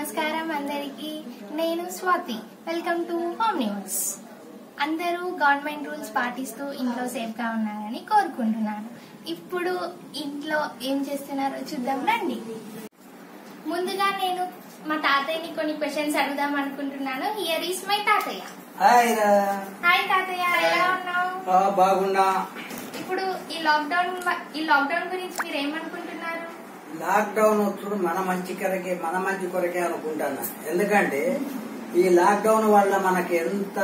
నమస్కారం అందరికి నేను Swathi welcome to home news అందరూ గవర్నమెంట్ రూల్స్ పాటిస్తూ ఇంట్లో సేఫ్ గా ఉన్నారని కోరుకుంటున్నాను ఇప్పుడు ఇంట్లో ఏం చేస్తున్నారో చూద్దాం రండి ముందుగా నేను మా తాతయ్యని కొన్ని క్వశ్చన్స్ అడుగుదాం అనుకుంటున్నాను హియర్ ఈస్ మై తాతయ్య హాయ్ రా హాయ్ తాతయ్య ఎలా ఉన్నావు ఆ, బాగున్నా ఇప్పుడు ఈ లాక్డౌన్ ఈ లాక్డౌన్ గురించి మీరు ఏమనుకుంటున్నారు లాక్డౌన్ వచ్చుడు మన మంచి కొరకే మన మంచి కొరకే అనుకుంటాను ఎందుకంటే ఈ లాక్డౌన్ వల్ల మనకి ఎంత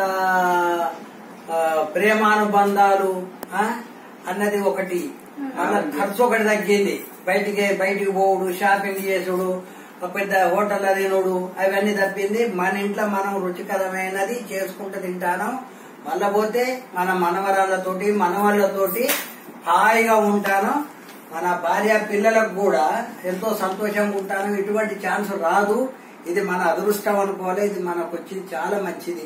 ఆ, ప్రేమానుబంధాలు ఆ, అన్నది ఒకటి మన ఖర్చు ఒకటి తగ్గింది బయటికి బయటికి పోవుడు షాపింగ్ చేసుడు ఒక పెద్ద హోటల్ తినుడు అవన్నీ తప్పింది మన ఇంట్లో మనం రుచికరమైనది చేసుకుంటూ తింటాను మళ్ళా పోతే మన మనవరాళ్ళతోటి మనవాళ్ళతోటి హాయిగా ఉంటాను మన భార్య పిల్లలకు కూడా ఎంతో సంతోషంగా ఉంటాను ఇటువంటి ఛాన్స్ రాదు ఇది మన అదృష్టం అనుకోవాలి ఇది మనకు వచ్చింది చాలా మంచిది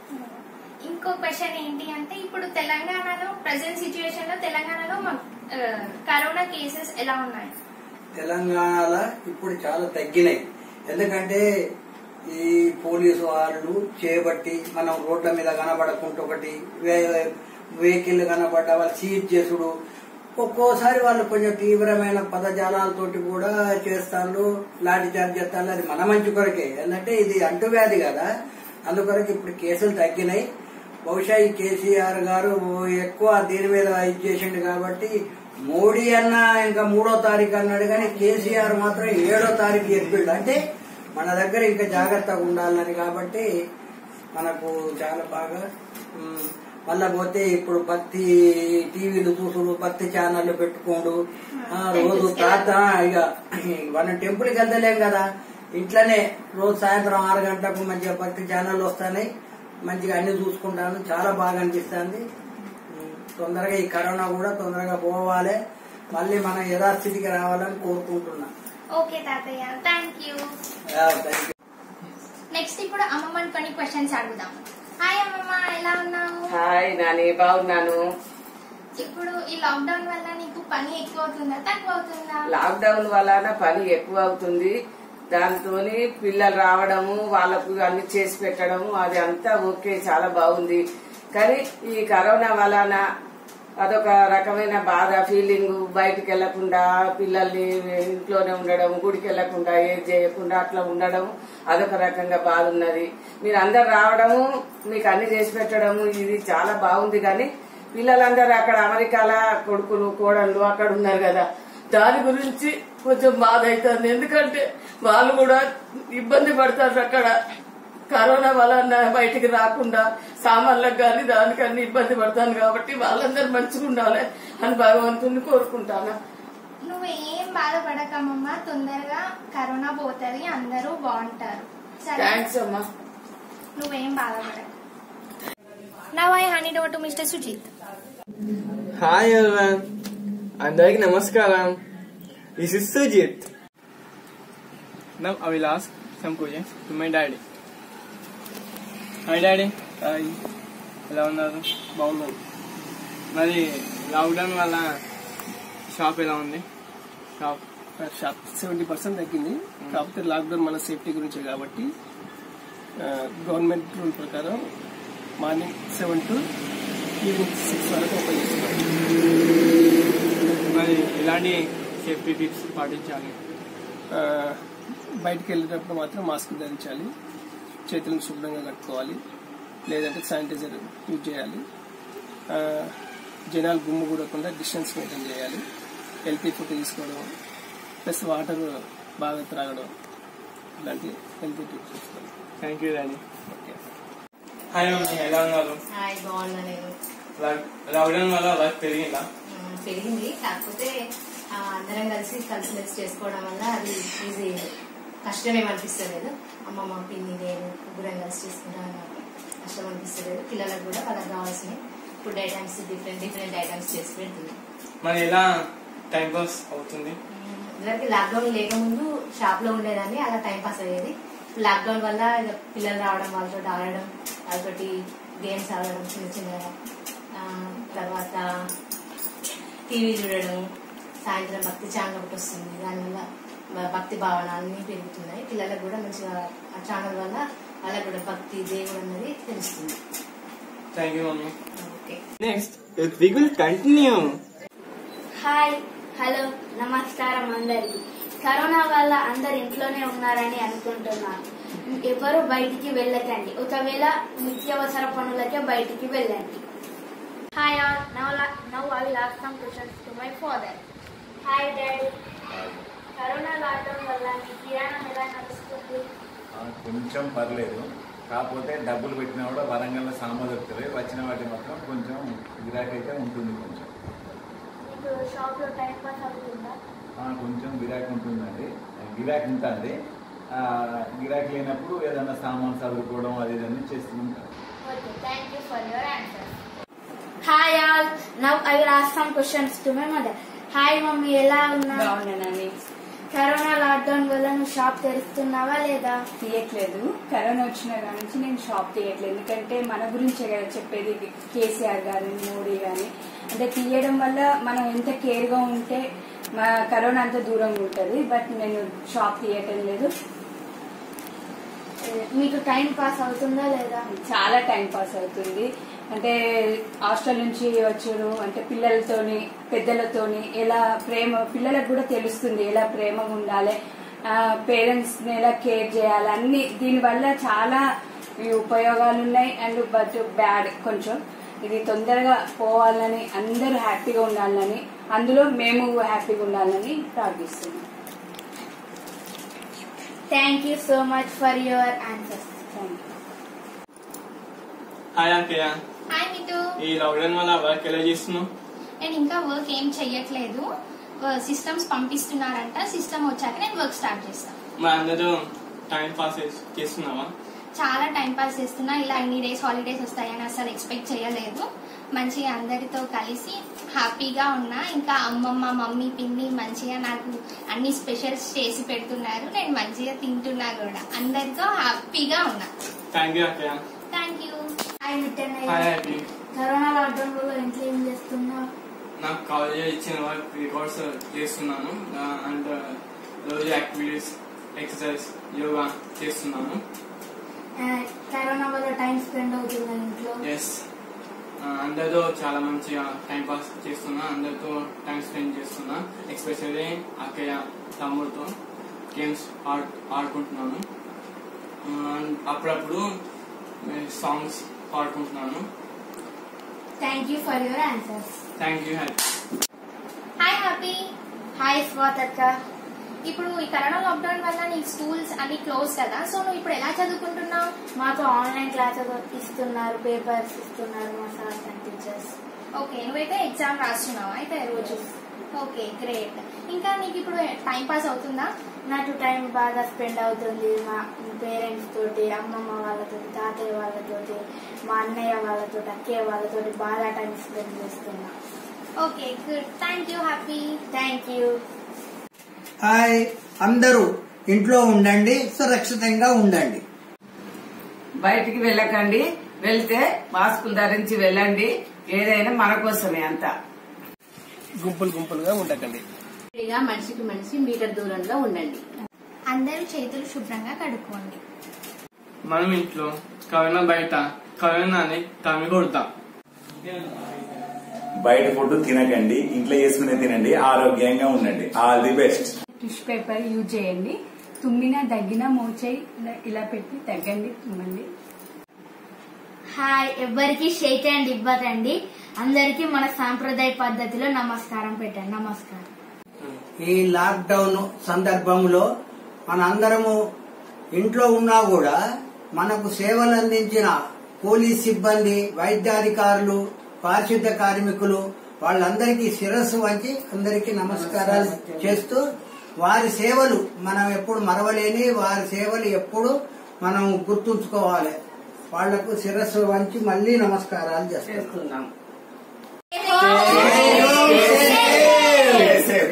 ఇంకో క్వశ్చన్ ఏంటి అంటే ఇప్పుడు తెలంగాణలో ప్రజెంట్ సిచ్యువేషన్ లో తెలంగాణలో మ- ఆ, కరోనా కేసెస్ ఎలా ఉన్నాయి తెలంగాణలో ఇప్పుడు చాలా తగ్గినాయి ఎందుకంటే ఈ పోలీసు వాళ్ళు చేయబట్టి మనం రోడ్ల మీద కనబడకుండా ఒకటి వే- వెహికల్ కనబడ్డ వాళ్ళు సీజ్ చేసుడు ఒక్కోసారి వాళ్ళు కొంచెం తీవ్రమైన పదజాలాలతోటి కూడా చేస్తాను లాఠీ చార్జ్ చేస్తాను అది మన మంచి కొరకే ఎందుకంటే ఇది అంటువ్యాధి కదా అందుకొరకు ఇప్పుడు కేసులు తగ్గినాయి బహుశా ఈ కేసీఆర్ గారు ఎక్కువ దీని మీద ఇది చేసిండు కాబట్టి మోడీ అన్న ఇంకా మూడో తారీఖు అన్నాడు కానీ కేసీఆర్ మాత్రం ఏడో తారీఖు చెప్పిండు అంటే మన దగ్గర ఇంకా జాగ్రత్తగా ఉండాలని కాబట్టి మనకు చాలా బాగా ఉమ్, మళ్ళా పోతే ఇప్పుడు పత్తి టీవీలు చూసుడు పత్తి ఛానళ్ళు పెట్టుకోడు ఆ, రోజు తాత ఇక మనం టెంపుల్కి వెళ్తలేం కదా ఇంట్లోనే రోజు సాయంత్రం ఆరు గంటలకు మంచిగా పత్తి ఛానళ్ళు వస్తాయి మంచిగా అన్ని చూసుకుంటాను చాలా బాగా అనిపిస్తుంది ఉమ్, తొందరగా ఈ కరోనా కూడా తొందరగా పోవాలి మళ్ళీ మనం యథాస్థితికి రావాలని కోరుకుంటున్నా ఓకే తాతయ్య థ్యాంక్ యూ ఆ, thank you. నెక్స్ట్ ఇప్పుడు అమ్మమ్మని కొన్ని క్వశ్చన్స్ అడుగుదాం హాయ్ అమ్మమ్మ ఎలా ఉన్నావు హాయ్ నాని బాగున్నాను ఇప్పుడు ఈ లాక్డౌన్ వల్ల నీకు పని ఎక్కువ అవుతుందా తక్కువ అవుతుందా లాక్డౌన్ వలన పని ఎక్కువ అవుతుంది దాంతో పిల్లలు రావడము వాళ్ళకు అన్ని చేసి పెట్టడము అది అంతా ఓకే చాలా బాగుంది కానీ ఈ కరోనా వలన అదొక రకమైన బాధ ఫీలింగ్ బయటికి వెళ్లకుండా పిల్లల్ని ఇంట్లోనే ఉండడం గుడికి వెళ్లకుండా ఏది చేయకుండా అట్లా ఉండడం అదొక రకంగా బాధ ఉన్నది మీరు అందరు రావడము మీకు అన్ని చేసి పెట్టడము ఇది చాలా బాగుంది కానీ పిల్లలందరూ అక్కడ అమెరికాల కొడుకులు కోడళ్ళు అక్కడ ఉన్నారు కదా దాని గురించి కొంచెం బాధ అవుతుంది ఎందుకంటే వాళ్ళు కూడా ఇబ్బంది పడతారు అక్కడ కరోనా వలన బయటికి రాకుండా సామాన్లకు కానీ దానికన్నీ ఇబ్బంది పడతాను కాబట్టి వాళ్ళందరూ మంచిగా ఉండాలి అని భగవంతుని కోరుకుంటాను నువ్వు ఏం బాధపడకమ్మమ్మ తొందరగా కరోనా పోతుంది అందరూ బాగుంటారు సరే థ్యాంక్స్ అమ్మా నువ్వేం బాధపడకు now I hand over to mister Sujith hi everyone అందరికి నమస్కారం this is Sujith now I will ask some questions to my daddy hi daddy hi ఎలా ఉన్నారు బాగున్నాను మరి లాక్డౌన్ వల్ల షాప్ ఎలా ఉంది షాప్ షాప్ సెవెంటీ పర్సెంట్ తగ్గింది కాకపోతే లాక్డౌన్ మన సేఫ్టీ గురించే కాబట్టి గవర్నమెంట్ రూల్ ప్రకారం morning seven to evening six వరకు ఓపెన్ చేస్తున్నారు మరి ఎలాంటి సేఫ్టీ టిప్స్ పాటించాలి ఆ, బయటికి వెళ్ళేటప్పుడు మాత్రం మాస్క్ ధరించాలి చేతులను శుభ్రంగా కట్టుకోవాలి లేదంటే శానిటైజర్ యూజ్ చేయాలి ఆ, జనాలు గుమ్ము కూడకుండా డిస్టెన్స్ మెయింటైన్ చేయాలి హెల్తీ ఫుడ్ తీసుకోవడం ప్లస్ వాటర్ బాగా త్రాగడం ఇలాంటి హెల్తీ టిప్స్ తీసుకోవాలి thank you daddy okay hi mummy ఎలా ఉన్నారు హాయ్ బాగున్నా నేను లాక్డౌన్ వల్ల వర్క్ పెరిగిందా ఉమ్, పెరిగింది కాకపోతే ఆ, అందరం కలిసి కలిసి మెలిసి చేసుకోవడం వల్ల అది ఈజీ కష్టమేమనిపిస్తలేదు అమ్మమ్మ పిన్ని నేను ముగ్గురం కలిసి చేసుకుంటాం కాబట్టి కష్టం అనిపిస్తలేదు పిల్లలకు కూడా వాళ్ళకి కావాల్సిన food items different different items చేసి పెడుతుంది మరి ఎలా టైం పాస్ అవుతుంది ఉమ్, ఇదివరకు లాక్డౌన్ లేకముందు షాప్ లో ఉండేదాన్ని అలా టైం పాస్ అయ్యేది లాక్డౌన్ వల్ల ఇక పిల్లలు రావడం వాళ్ళతో ఆడడం వాళ్ళతోటి గేమ్స్ ఆడడం చిన్న చిన్నగా ఆ, తర్వాత టీవీ చూడడం సాయంత్రం భక్తి ఛానల్ ఒకటి వస్తుంది దానివల్ల మ- భక్తి భావన అన్ని పెరుగుతున్నాయి పిల్లలకు కూడా మంచిగా ఆ ఛానల్ వల్ల వాళ్ళకు కూడా భక్తి దేవుడు అన్నది తెలుస్తుంది Thank you, Mummy. Okay Next, we will continue. Hi hello నమస్కారం అందరికి కరోనా వల్ల అందరు ఇంట్లోనే ఉన్నారని అనుకుంటున్నాను ఎవరు బయటికి వెళ్ళకండి ఒకవేళ నిత్యావసర పనులకే బయటికి వెళ్ళండి hi all now now I will ask some questions to my father hi daddy corona lockdown వల్ల మీ కిరాణం ఎలా నడుస్తుంది ఆ, కొంచెం పర్లేదు కాకపోతే డబ్బులు పెట్టినా కూడా వరంగల్లో సామాన్ దొరుకుతుంది వచ్చిన వాటి మాత్రం కొంచెం గిరాకీ అయితే ఉంటుంది కొంచెం మీకు షాప్లో టైం పాస్ అవుతుందా ఆ, కొంచెం గిరాకీ ఉంటుందండి గిరాకీ ఉంటుంది ఆ, గిరాకీ లేనప్పుడు ఏదైనా సామాన్ చదువుకోవడం అది ఇదన్నీ చేస్తూ ఉంటాం okay thank you for your answer hi all now I will ask some questions to my mother hi mummy ఎలా ఉన్నావు బాగున్నానండి కరోనా లాక్డౌన్ వల్ల నువ్వు షాప్ తెరుస్తున్నావా లేదా తీయట్లేదు కరోనా వచ్చిన కాడ నుంచి నేను షాప్ తీయట్లేదు ఎందుకంటే మన గురించే కదా చెప్పేది కేసీఆర్ గారు మోడీ గాని అంటే తీయడం వల్ల మనం ఎంత కేర్ గా ఉంటే మా కరోనా అంత దూరంగా ఉంటుంది బట్ నేను షాప్ తీయటం లేదు మీకు టైం పాస్ అవుతుందా లేదా చాలా టైం పాస్ అవుతుంది అంటే హాస్టల్ నుంచి వచ్చారు అంటే పిల్లలతోని పెద్దలతోని ఎలా ప్రేమ పిల్లలకు కూడా తెలుస్తుంది ఎలా ప్రేమగా ఉండాలి పేరెంట్స్ ని ఎలా కేర్ చేయాలి అన్ని దీనివల్ల చాలా ఈ ఉపయోగాలు ఉన్నాయి అండ్ బట్ బ్యాడ్ కొంచెం ఇది తొందరగా పోవాలని అందరూ హ్యాపీగా ఉండాలని అందులో మేము హ్యాపీగా ఉండాలని ప్రార్థిస్తున్నాం thank you so much for your answers thank you hi Ankayya hi Mitu ఈ లాక్డౌన్ వల్ల వర్క్ ఎలా చేస్తున్నావు నేను ఇంకా వర్క్ ఏం చెయ్యట్లేదు సిస్టమ్స్ పంపిస్తున్నారంట సిస్టమ్ వచ్చాక నేను వర్క్ స్టార్ట్ చేస్తాను మరి అందరూ టైం పాస్ చేస్తున్నావా చాలా టైం పాస్ చేస్తున్నా ఇలా ఇన్ని డేస్ హాలిడేస్ వస్తాయని అసలు ఎక్స్పెక్ట్ చేయలేదు మంచిగా అందరితో కలిసి హ్యాపీగా ఉన్నా ఇంకా అమ్మమ్మ మమ్మీ పిన్ని మంచిగా నాకు అన్ని స్పెషల్స్ చేసి పెడుతున్నారు నేను మంచిగా తింటున్నా కూడా అందరితో హ్యాపీగా ఉన్నా థ్యాంక్ యూ అక్కయ్య థ్యాంక్ యూ హాయ్ మిట్టన్ హాయ్ హ్యాపీ కరోనా లాక్డౌన్ వల్ల ఇంట్లో ఏం చేస్తున్నావు నాకు కాలేజ్ ఇచ్చిన వర్క్ రికార్డ్స్ చేస్తున్నాను అండ్ రోజు యాక్టివిటీస్ ఎక్సర్సైజ్ యోగా చేస్తున్నాను కరోనా వల్ల టైం స్పెండ్ అవుతుందా ఇంట్లో ఎస్ అందరితో చాలా మంచిగా టైం పాస్ చేస్తున్నా అందరితో టైం స్పెండ్ చేస్తున్నా ఎస్పెషల్లీ అక్కయ్య తమ్ముడితో గేమ్స్ ఆడు ఆడుకుంటున్నాను And అప్పుడప్పుడు సాంగ్స్ పాడుకుంటున్నాను thank you for your answers thank you Happy hi Happy hi స్వాతక్క ఇప్పుడు ఈ కరోనా లాక్డౌన్ వల్ల నీ స్కూల్స్ అన్ని క్లోజ్ కదా సో నువ్వు ఇప్పుడు ఎలా చదువుకుంటున్నావు మాకు ఆన్లైన్ క్లాసెస్ ఇస్తున్నారు పేపర్స్ ఇస్తున్నారు మా సార్స్ అండ్ టీచర్స్ ఓకే నువ్వైతే ఎగ్జామ్ రాస్తున్నావు అయితే రోజు ఓకే గ్రేట్ ఇంకా నీకు ఇప్పుడు టైం పాస్ అవుతుందా నాకు టైం బాగా స్పెండ్ అవుతుంది మా పేరెంట్స్ తోటి అమ్మమ్మ వాళ్ళతోటి తాతయ్య వాళ్ళతోటి మా అన్నయ్య వాళ్ళతోటి అక్కయ్య వాళ్ళతోటి బాగా టైం స్పెండ్ చేస్తున్నా okay good thank you Happy thank you hi అందరూ ఇంట్లో ఉండండి సురక్షితంగా ఉండండి బయటికి వెళ్ళకండి వెళ్తే మాస్కులు ధరించి వెళ్ళండి ఏదైనా మన కోసమే అంతా గుంపులు గుంపులుగా ఉండకండి విడిగా మనిషికి మనిషి మీటర్ దూరంలో ఉండండి అందరూ చేతులు శుభ్రంగా కడుక్కోండి మనం ఇంట్లో కరోనా బయట కరోనాని తమి కొడతాం బయట ఫుడ్ తినకండి ఇంట్లో చేసుకునే తినండి ఆరోగ్యంగా ఉండండి all the best tissue paper use చేయండి తుమ్మినా దగ్గినా మోచేయి ఇలా పెట్టి తగ్గండి తుమ్మండి హాయ్ ఎవ్వరికి షేక్ హ్యాండ్ ఇవ్వకండి అందరికి మన సాంప్రదాయ పద్ధతిలో నమస్కారం పెట్టండి నమస్కారం ఈ లాక్డౌన్ సందర్భంలో మనందరము ఇంట్లో ఉన్నా కూడా మనకు సేవలు అందించిన పోలీస్ సిబ్బంది వైద్యాధికారులు పారిశుద్ధ కార్మికులు వాళ్ళందరికీ శిరస్సు వంచి అందరికీ నమస్కారాలు చేస్తూ వారి సేవలు మనం ఎప్పుడు మరవలేని వారి సేవలు ఎప్పుడు మనం గుర్తుంచుకోవాలి వాళ్లకు శిరస్సు వంచి మళ్ళీ నమస్కారాలు చేస్తాం చేస్తున్నాం Stay safe.